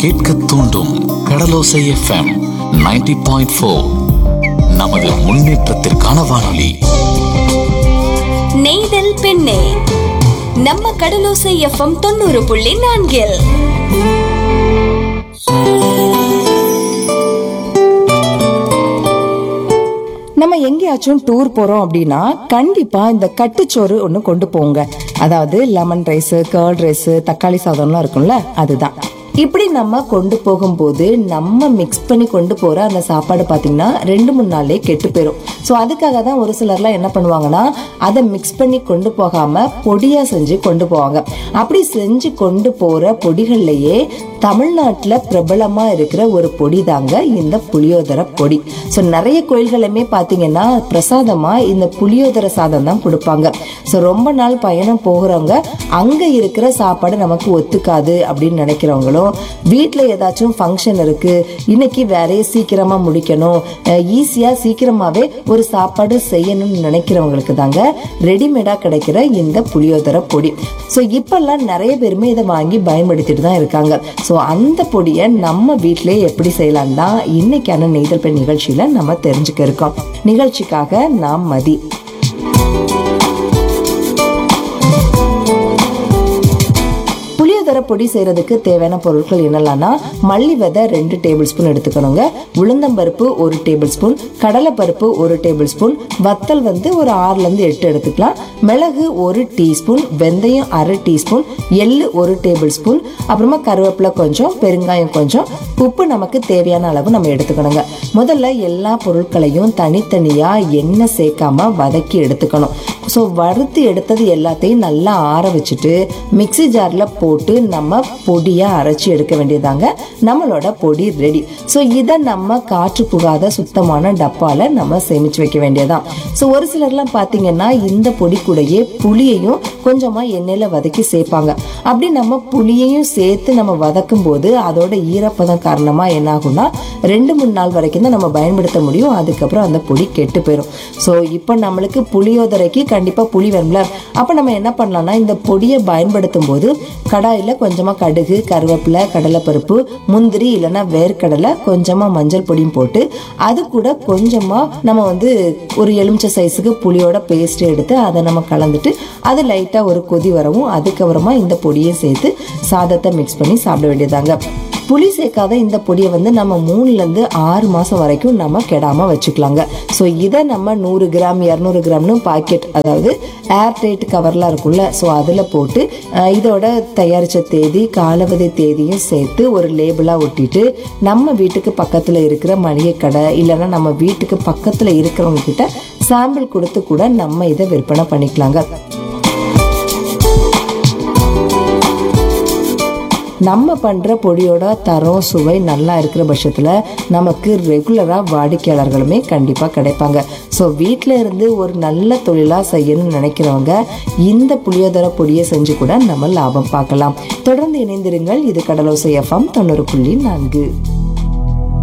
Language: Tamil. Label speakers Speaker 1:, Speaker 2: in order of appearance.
Speaker 1: கேட்க தூண்டும் கடலோசை எஃப்எம் 90.4 பாயிண்ட் ஃபோர் நமது முன்னேற்றத்திற்கான வானொலி
Speaker 2: நெய்தல் பெண்ணே நம்ம கடலோசை எஃப்எம் தொண்ணூறு புள்ளி நான்கில்
Speaker 3: நம்ம எங்கேயாச்சும் டூர் போறோம் அப்படின்னா கண்டிப்பா இந்த கட்டுச்சோறு ஒன்று கொண்டு போங்க அதாவது லெமன் ரைஸ் கர்ட் ரைஸ் தக்காளி சாதம்லாம் இருக்கும்ல அதுதான் இப்படி நம்ம கொண்டு போகும்போது நம்ம மிக்ஸ் பண்ணி கொண்டு போற அந்த சாப்பாடு பார்த்தீங்கன்னா ரெண்டு மூணு நாள்லயே கெட்டு போயிடும் ஸோ அதுக்காக தான் ஒரு சிலர்லாம் என்ன பண்ணுவாங்கன்னா அதை மிக்ஸ் பண்ணி கொண்டு போகாம பொடியா செஞ்சு கொண்டு போவாங்க அப்படி செஞ்சு கொண்டு போற பொடிகள்லயே தமிழ்நாட்டில் பிரபலமா இருக்கிற ஒரு பொடி தாங்க இந்த புளியோதரை பொடி ஸோ நிறைய கோயில்களுமே பார்த்தீங்கன்னா பிரசாதமா இந்த புளியோதரை சாதம் தான் கொடுப்பாங்க ஸோ ரொம்ப நாள் பயணம் போகிறவங்க அங்க இருக்கிற சாப்பாடு நமக்கு ஒத்துக்காது அப்படின்னு நினைக்கிறவங்களும் வீட்டில் ஏதாச்சும் ஃபங்க்ஷன் இருக்கு இன்னைக்கு வேலையை சீக்கிரமா முடிக்கணும் ஈஸியா சீக்கிரமாவே ஒரு சாப்பாடு செய்யணும்னு நினைக்கிறவங்களுக்கு தாங்க ரெடிமேடா கிடைக்கிற இந்த புளியோதரை பொடி ஸோ இப்பெல்லாம் நிறைய பேருமே இதை வாங்கி பயன்படுத்திட்டு தான் இருக்காங்க ஸோ அந்த பொடியை நம்ம வீட்டிலே எப்படி செய்யலாம் தான் இன்னைக்கான நெய்தல் பெண் நிகழ்ச்சியில நம்ம தெரிஞ்சுக்க இருக்கோம் நிகழ்ச்சிக்காக நாம் மதி புளியோதரை பொடி செய்யறதுக்கு தேவையான பொருட்கள் என்னெல்லாம்னா மல்லி விதை ரெண்டு டேபிள் ஸ்பூன் எடுத்துக்கணுங்க உளுந்தம்பருப்பு ஒரு டேபிள் ஸ்பூன் கடலைப்பருப்பு ஒரு டேபிள் ஸ்பூன் வத்தல் வந்து ஒரு ஆறுல இருந்து எட்டு எடுத்துக்கலாம் மிளகு ஒரு டீஸ்பூன் வெந்தயம் அரை டீஸ்பூன் எள்ளு ஒரு டேபிள் ஸ்பூன் அப்புறமா கருவேப்பிலை கொஞ்சம் பெருங்காயம் கொஞ்சம் உப்பு நமக்கு தேவையான அளவு நம்ம எடுத்துக்கணுங்க முதல்ல எல்லா பொருட்களையும் தனித்தனியா எண்ணெய் சேர்க்காம வதக்கி எடுத்துக்கணும் ஸோ வறுத்து எடுத்தது எல்லாத்தையும் நல்லா ஆற வச்சுட்டு மிக்ஸி ஜாரில் போட்டு நம்ம பொடியாக அரைச்சி எடுக்க வேண்டியதாங்க நம்மளோட பொடி ரெடி ஸோ இதை நம்ம காற்று புகாத சுத்தமான டப்பால நம்ம சேமிச்சு வைக்க வேண்டியதான் ஸோ ஒரு சிலர்லாம் பார்த்தீங்கன்னா இந்த பொடி கூடயே புளியையும் கொஞ்சமாக எண்ணெயில் வதக்கி சேர்ப்பாங்க அப்படி நம்ம புளியையும் சேர்த்து நம்ம வதக்கும் போது அதோட ஈரப்பதம் காரணமாக என்ன ஆகும்னா ரெண்டு மூணு நாள் வரைக்கும் தான் நம்ம பயன்படுத்த முடியும் அதுக்கப்புறம் அந்த பொடி கெட்டு போயிடும் ஸோ இப்போ நம்மளுக்கு புளியோதரைக்கு கண்டிப்பாக புளி வேணும்ல அப்போ நம்ம என்ன பண்ணலாம்னா இந்த பொடியை பயன்படுத்தும் போது கடாயில் கொஞ்சமாக கடுகு கருவேப்பிலை கடலைப்பருப்பு முந்திரி இல்லைன்னா வேர்க்கடலை கொஞ்சமாக மஞ்சள் பொடியும் போட்டு அது கூட கொஞ்சமாக நம்ம வந்து ஒரு எலுமிச்சை சைஸுக்கு புளியோட பேஸ்ட் எடுத்து அதை நம்ம கலந்துட்டு அது லைட்டாக ஒரு கொதி வரவும் அதுக்கப்புறமா இந்த பொடியை சேர்த்து சாதத்தை மிக்ஸ் பண்ணி சாப்பிட வேண்டியதாங்க புளி சேர்க்காத இந்த பொடியை வந்து நம்ம மூணுலேருந்து ஆறு மாதம் வரைக்கும் நம்ம கெடாமல் வச்சுக்கலாங்க ஸோ இதை நம்ம நூறு கிராம் இரநூறு கிராம்னு பாக்கெட் அதாவது ஏர் டைட் கவர்லாம் இருக்கும்ல ஸோ அதில் போட்டு அஹ், இதோட தயாரித்த தேதி காலாவதி தேதியும் சேர்த்து ஒரு லேபிளாக ஒட்டிட்டு நம்ம வீட்டுக்கு பக்கத்தில் இருக்கிற மளிகை கடை இல்லைன்னா நம்ம வீட்டுக்கு பக்கத்தில் இருக்கிறவங்க கிட்ட சாம்பிள் கொடுத்து கூட நம்ம இதை விற்பனை பண்ணிக்கலாங்க நம்ம பண்ணுற பொடியோட தரம் சுவை நல்லா இருக்கிற பட்சத்தில் நமக்கு ரெகுலராக வாடிக்கையாளர்களுமே கண்டிப்பாக கிடைப்பாங்க ஸோ வீட்டில் இருந்து ஒரு நல்ல தொழிலாக செய்யணும்னு நினைக்கிறவங்க இந்த புளியோதரை பொடியை செஞ்சு கூட நம்ம லாபம் பார்க்கலாம் தொடர்ந்து இணைந்திருங்கள் இது கடலோசை எஃப்எம் தொண்ணூறு புள்ளி நான்கு